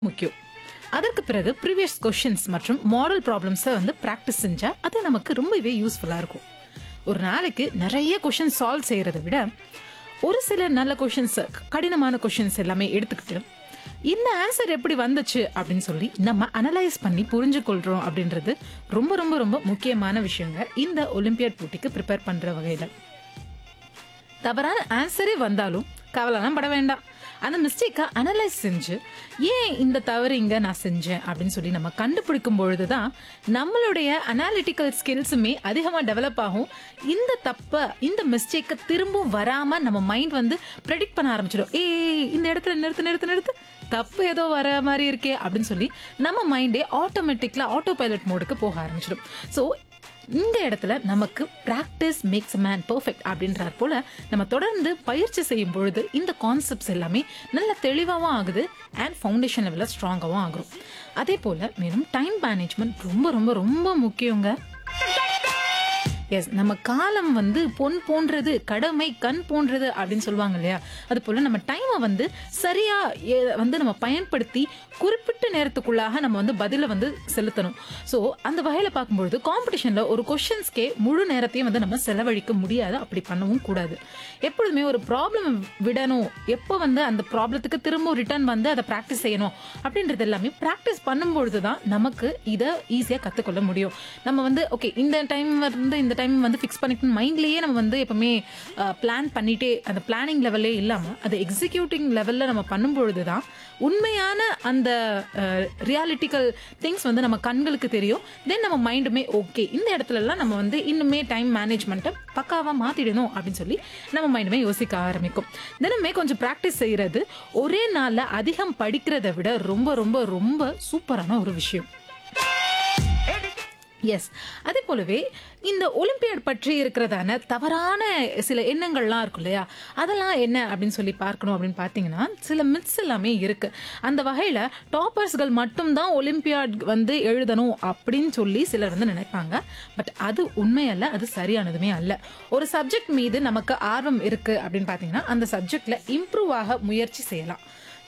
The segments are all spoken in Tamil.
முக்கியம் அதற்கு பிறகு ப்ரீவியஸ் கொஷின்ஸ் மற்றும் மாடல் ப்ராப்ளம்ஸை வந்து ப்ராக்டிஸ் செஞ்சா அது நமக்கு ரொம்பவே யூஸ்ஃபுல்லாக இருக்கும் ஒரு நாளைக்கு நிறைய கொஷின் சால்வ் செய்யறதை விட ஒரு சில நல்ல கொஷின்ஸ் கடினமான கொஷின்ஸ் எல்லாமே எடுத்துக்கிட்டு இந்த ஆன்சர் எப்படி வந்துச்சு அப்படின்னு சொல்லி நம்ம அனலைஸ் பண்ணி புரிஞ்சு கொள்றோம் அப்படின்றது ரொம்ப ரொம்ப ரொம்ப முக்கியமான விஷயங்க இந்த ஒலிம்பியாட் போட்டிக்கு ப்ரிப்பேர் பண்ற வகையில தவறான ஆன்சரே வந்தாலும் கவலைலாம் பட வேண்டாம் அந்த மிஸ்டேக்கை அனலைஸ் செஞ்சு ஏன் இந்த தவறு இங்க நான் செஞ்சேன் அப்படின்னு சொல்லி நம்ம கண்டுபிடிக்கும் பொழுது தான் நம்மளுடைய அனாலிட்டிக்கல் ஸ்கில்ஸுமே அதிகமாக டெவலப் ஆகும் இந்த தப்பை இந்த மிஸ்டேக்கை திரும்பவும் வராம நம்ம மைண்ட் வந்து ப்ரெடிக்ட் பண்ண ஆரம்பிச்சிடும் ஏய் இந்த இடத்துல நிறுத்து நிறுத்து நிறுத்து தப்பு ஏதோ வர மாதிரி இருக்கே அப்படின்னு சொல்லி நம்ம மைண்டே ஆட்டோமேட்டிக்ல ஆட்டோ பைலட் மோடுக்கு போக ஆரம்பிச்சிடும் ஸோ இந்த இடத்துல நமக்கு பிராக்டிஸ் மேக்ஸ் மேன் பர்ஃபெக்ட் அப்படின்றார் போல நம்ம தொடர்ந்து பயிற்சி செய்யும் பொழுது இந்த கான்செப்ட்ஸ் எல்லாமே நல்ல தெளிவாகவும் ஆகுது அண்ட் ஃபவுண்டேஷன் லெவலில் ஸ்ட்ராங்காகவும் ஆகும் அதே போல மேலும் டைம் மேனேஜ்மெண்ட் ரொம்ப ரொம்ப ரொம்ப முக்கியங்க எஸ் நம்ம காலம் வந்து பொன் போன்றது கடமை கண் போன்றது அப்படின்னு சொல்லுவாங்க இல்லையா அது போல நம்ம டைமை வந்து சரியா ஏ- வந்து நம்ம பயன்படுத்தி குறிப்பிட்ட நேரத்துக்குள்ளாக நம்ம வந்து பதிலை வந்து செலுத்தணும் ஸோ அந்த வகையில் பார்க்கும்பொழுது காம்படிஷனில் ஒரு கொஷின்ஸ்க்கே முழு நேரத்தையும் வந்து நம்ம செலவழிக்க முடியாது அப்படி பண்ணவும் கூடாது எப்பொழுதுமே ஒரு ப்ராப்ளம் விடணும் எப்போ வந்து அந்த ப்ராப்ளத்துக்கு திரும்ப ரிட்டர்ன் வந்து அதை ப்ராக்டிஸ் செய்யணும் அப்படின்றது எல்லாமே ப்ராக்டிஸ் பண்ணும்பொழுது தான் நமக்கு இதை ஈஸியாக கற்றுக்கொள்ள முடியும் நம்ம வந்து ஓகே இந்த டைம் வந்து இந்த டைம் வந்து ஃபிக்ஸ் பண்ணிக்கணும் மைண்ட்லேயே நம்ம வந்து எப்பவுமே பிளான் பண்ணிட்டே அந்த பிளானிங் லெவல்லே இல்லாமல் அது எக்ஸிக்யூட்டிங் லெவலில் நம்ம பண்ணும்பொழுது தான் உண்மையான அந்த ரியாலிட்டிக்கல் திங்ஸ் வந்து நம்ம கண்களுக்கு தெரியும் தென் நம்ம மைண்டுமே ஓகே இந்த இடத்துலலாம் நம்ம வந்து இன்னுமே டைம் மேனேஜ்மெண்ட்டை பக்காவாக மாற்றிடணும் அப்படின்னு சொல்லி நம்ம மைண்டுமே யோசிக்க ஆரம்பிக்கும் தினமே கொஞ்சம் ப்ராக்டிஸ் செய்கிறது ஒரே நாளில் அதிகம் படிக்கிறதை விட ரொம்ப ரொம்ப ரொம்ப சூப்பரான ஒரு விஷயம் எஸ் அதே போலவே இந்த ஒலிம்பியாட் பற்றி இருக்கிறதான தவறான சில எண்ணங்கள்லாம் இருக்கும் இல்லையா அதெல்லாம் என்ன அப்படின்னு சொல்லி பார்க்கணும் அப்படின்னு பார்த்தீங்கன்னா சில மித்ஸ் எல்லாமே இருக்கு அந்த வகையில் டாப்பர்ஸ்கள் மட்டும்தான் ஒலிம்பியாட் வந்து எழுதணும் அப்படின்னு சொல்லி சிலர் வந்து நினைப்பாங்க பட் அது உண்மையல்ல அது சரியானதுமே அல்ல ஒரு சப்ஜெக்ட் மீது நமக்கு ஆர்வம் இருக்கு அப்படின்னு பார்த்தீங்கன்னா அந்த சப்ஜெக்ட்ல இம்ப்ரூவ் ஆக முயற்சி செய்யலாம்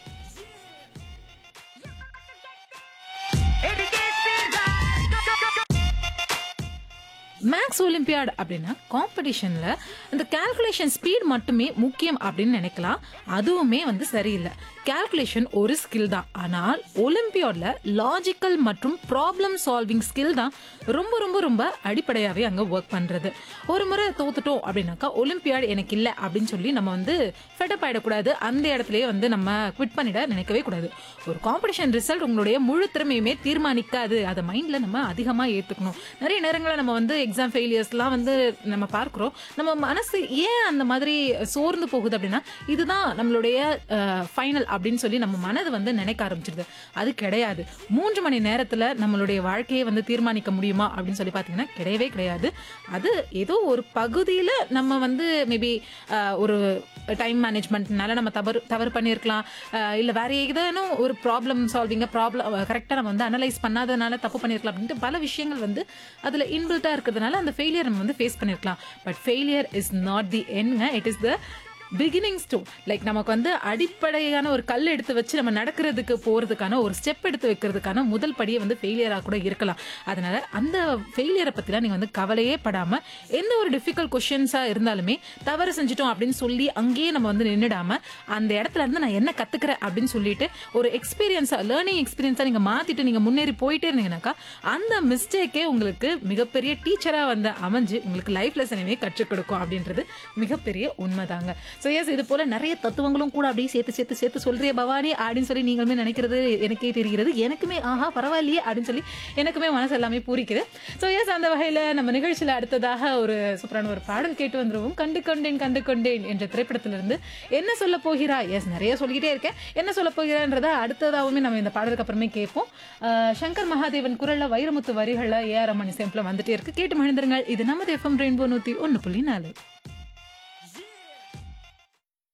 மேக்ஸ் ஒலிம்பியாட் அப்படின்னா காம்படிஷன்ல இந்த கால்குலேஷன் ஸ்பீட் மட்டுமே முக்கியம் அப்படின்னு நினைக்கலாம் அதுவுமே வந்து சரியில்லை கால்குலேஷன் ஒரு ஸ்கில் தான் ஆனால் ஒலிம்பியாட்ல லாஜிக்கல் மற்றும் ப்ராப்ளம் சால்விங் ஸ்கில் தான் ரொம்ப ரொம்ப ரொம்ப அடிப்படையாகவே அங்கே ஒர்க் பண்ணுறது ஒரு முறை தோத்துட்டோம் அப்படின்னாக்கா ஒலிம்பியாட் எனக்கு இல்லை அப்படின்னு சொல்லி நம்ம வந்து ஃபெட்டப் ஆகிடக்கூடாது அந்த இடத்துலயே வந்து நம்ம குவிட் பண்ணிட நினைக்கவே கூடாது ஒரு காம்படிஷன் ரிசல்ட் உங்களுடைய முழு திறமையுமே தீர்மானிக்காது அதை மைண்டில் நம்ம அதிகமாக ஏற்றுக்கணும் நிறைய நேரங்களில் நம்ம வந்து எக்ஸாம் ஃபெயிலியர்ஸ்லாம் வந்து நம்ம பார்க்குறோம் நம்ம மனசு ஏன் அந்த மாதிரி சோர்ந்து போகுது அப்படின்னா இதுதான் நம்மளுடைய ஃபைனல் அப்படின்னு சொல்லி நம்ம மனது வந்து நினைக்க ஆரம்பிச்சிருது அது கிடையாது மூன்று மணி நேரத்தில் நம்மளுடைய வாழ்க்கையை வந்து தீர்மானிக்க முடியுமா அப்படின்னு சொல்லி பார்த்தீங்கன்னா கிடையவே கிடையாது அது ஏதோ ஒரு பகுதியில் நம்ம வந்து மேபி ஒரு டைம் மேனேஜ்மெண்ட்னால நம்ம தவறு தவறு பண்ணியிருக்கலாம் இல்லை வேற ஏதேனும் ஒரு ப்ராப்ளம் சால்விங்க ப்ராப்ளம் கரெக்டாக நம்ம வந்து அனலைஸ் பண்ணாதனால தப்பு பண்ணியிருக்கலாம் அப்படின்ட்டு பல விஷயங்கள் வந்து அதில் இன்பில்ட்டாக இருக்கிறதுனால அந்த ஃபெயிலியர் நம்ம வந்து ஃபேஸ் பண்ணியிருக்கலாம் but failure is not the ending it is the beginning stone like நமக்கு வந்து அடிப்படையான ஒரு கல் எடுத்து வச்சு நம்ம நடக்கிறதுக்கு போகிறதுக்கான ஒரு ஸ்டெப் எடுத்து வைக்கிறதுக்கான முதல் படியே வந்து ஃபெயிலியராக கூட இருக்கலாம் அதனால அந்த ஃபெயிலியரை பற்றிலாம் நீங்கள் வந்து கவலையே படாமல் எந்த ஒரு டிஃபிகல்ட் கொஷின்ஸாக இருந்தாலுமே தவறு செஞ்சிட்டோம் அப்படின்னு சொல்லி அங்கேயே நம்ம வந்து நின்றுடாம அந்த இடத்துல இருந்து நான் என்ன கற்றுக்கிறேன் அப்படின்னு சொல்லிட்டு ஒரு எக்ஸ்பீரியன்ஸாக லேர்னிங் எக்ஸ்பீரியன்ஸாக நீங்கள் மாற்றிட்டு நீங்கள் முன்னேறி போயிட்டே இருந்தீங்கன்னாக்கா அந்த மிஸ்டேக்கே உங்களுக்கு மிகப்பெரிய டீச்சராக வந்து அமைஞ்சு உங்களுக்கு லைஃப் லெசனையுமே கற்றுக் கொடுக்கும் அப்படின்றது மிகப்பெரிய உண்மைதாங்க ஸோ எஸ் இது போல நிறைய தத்துவங்களும் கூட அப்படியே சேர்த்து சேர்த்து சேர்த்து சொல்றிய பவானி அப்படின்னு சொல்லி நீங்களுமே நினைக்கிறது எனக்கே தெரிகிறது எனக்குமே ஆஹா பரவாயில்லையே அப்படின்னு சொல்லி எனக்குமே மனசு எல்லாமே பூரிக்குது ஸோ எஸ் அந்த வகையில் நம்ம நிகழ்ச்சியில் அடுத்ததாக ஒரு சூப்பரான ஒரு பாடல் கேட்டு வந்துருவோம் கண்டு கொண்டேன் கண்டு கொண்டேன் என்ற திரைப்படத்திலிருந்து என்ன சொல்ல போகிறா எஸ் நிறைய சொல்லிக்கிட்டே இருக்கேன் என்ன சொல்ல போகிறான்றத அடுத்ததாகவுமே நம்ம இந்த பாடலுக்கு அப்புறமே கேட்போம் அஹ் சங்கர் மகாதேவன் குரல்ல வைரமுத்து வரிகளில் ஏஆர் ரமணி சேம்பில் வந்துட்டே இருக்கு கேட்டு மகிழ்ந்துருங்கள் இது நமது எஃப்எம் ரெயின்போ நூற்றி ஒன்று புள்ளி நாலு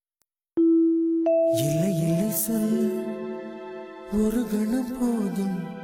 இல்லை இல்லை சொல் ஒரு கணம் போதும்